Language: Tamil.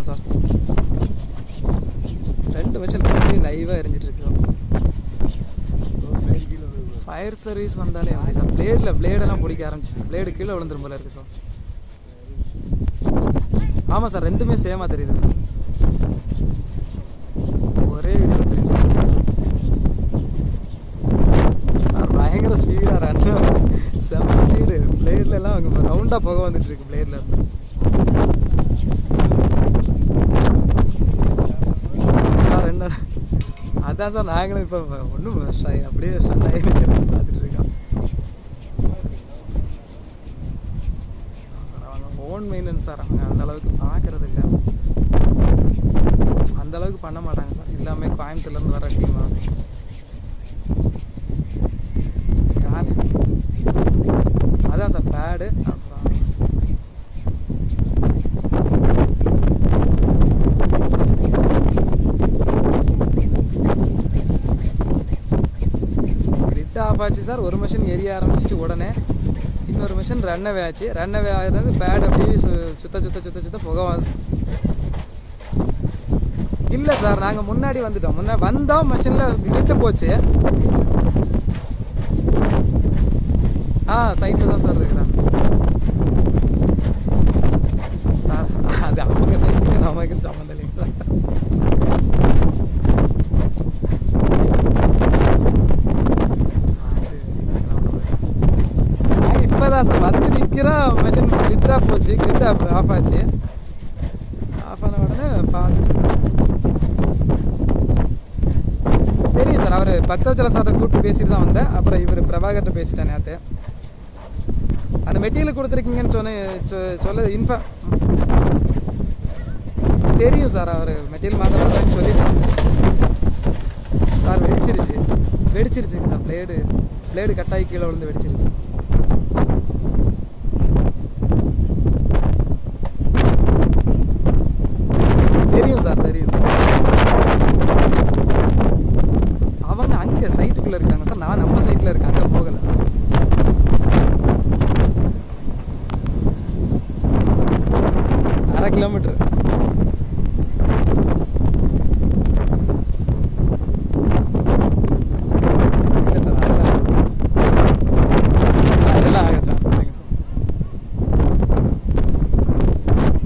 சார் ரெண்டு மிஷின் கம்பெனி லைவாக எரிஞ்சிட்டு இருக்கு லைட் கீழே விழுது. ஃபயர் சர்வீஸ் வந்தாலே எப்படி சார் பிளேடில் பிளேடெல்லாம் பிடிக்க ஆரம்பிச்சிச்சு பிளேடு கீழே விழுந்துரும் போல இருக்கு சார் ஆமாம் சார் ரெண்டுமே சேமாக தெரியுது சார் ஒரே வீடியோ தெரியும் சார் சார் பயங்கர ஸ்பீடாக ரன் செம ஸ்பீடு பிளேட்ல எல்லாம் அங்கே ரவுண்டாக புகை வந்துட்டு இருக்கு பிளேட்ல இருந்து சார் என்ன அதான் சார் நாங்களும் இப்போ ஒன்றும் அப்படியே ஸ்டன் ஆகி பார்த்துட்டு இருக்கோம் சார் அவங்க ஓன் மெயின்டெனன்ஸ் சார் அவங்க அந்த அளவுக்கு பார்க்கறது இல்லை அந்த அளவுக்கு பண்ண மாட்டாங்க சார் எல்லாமே கோயம்புத்தூர்லேருந்து வர டீமா அதான் சார் பேடு அப்புறம் கிரிட் ஆஃப் ஆச்சு சார் ஒரு மிஷின் எரிய ஆரம்பிச்சிச்சு உடனே இன்னொரு மிஷின் ரன்னவே ஆச்சு ரன்னவே ஆகிறது பேட் அப்படியே சு- சுத்த சுத்த சுத்த சுத்த புகை வந்து இல்லை சார் நாங்கள் முன்னாடி வந்துட்டோம் முன்ன வந்தோம் மிஷினில் கிரிட்டு போச்சு ஆ சைட்டில் தான் சார் இருக்கிறேன் சார் அது அவங்க சைட்டுக்கு நமக்கு சம்மந்தம் இல்லைங்க சார் நான் இப்போதான் சார் வந்து நிற்கிறோம் மிஷின் கிரிட் ஆஃப் போச்சு கிரிட் ஆஃப் ஆஃப் ஆச்சு ஆஃப் ஆன உடனே பார்த்துட்டு தெரியும் சார் அவர் பக்தவச்சல சார்ட்ட கூப்பிட்டு பேசிட்டு தான் வந்தேன் அப்புறம் இவர் பிரபாகர்கிட்ட பேசிட்டேன் நேற்று அந்த மெட்டீரியல் கொடுத்துருக்கீங்கன்னு சொன்ன சொ- சொல்ல இன்ஃபா தெரியும் சார் அவர் மெட்டீரியல் மாற்ற மாட்டேன்னு சொல்லிட்டு சார் வெடிச்சிருச்சு வெடிச்சிருச்சுங்க சார் பிளேடு பிளேடு கட்டாயி கீழே விழுந்து வெடிச்சிருச்சு தெரியும் சார் தெரியும் அவங்க அங்கே சைட்டுக்குள்ளே இருக்காங்க சார் நான் நம்ம சைட்டில் இருக்கேன் அங்கே போகலை அரை கிலோமீட்டர்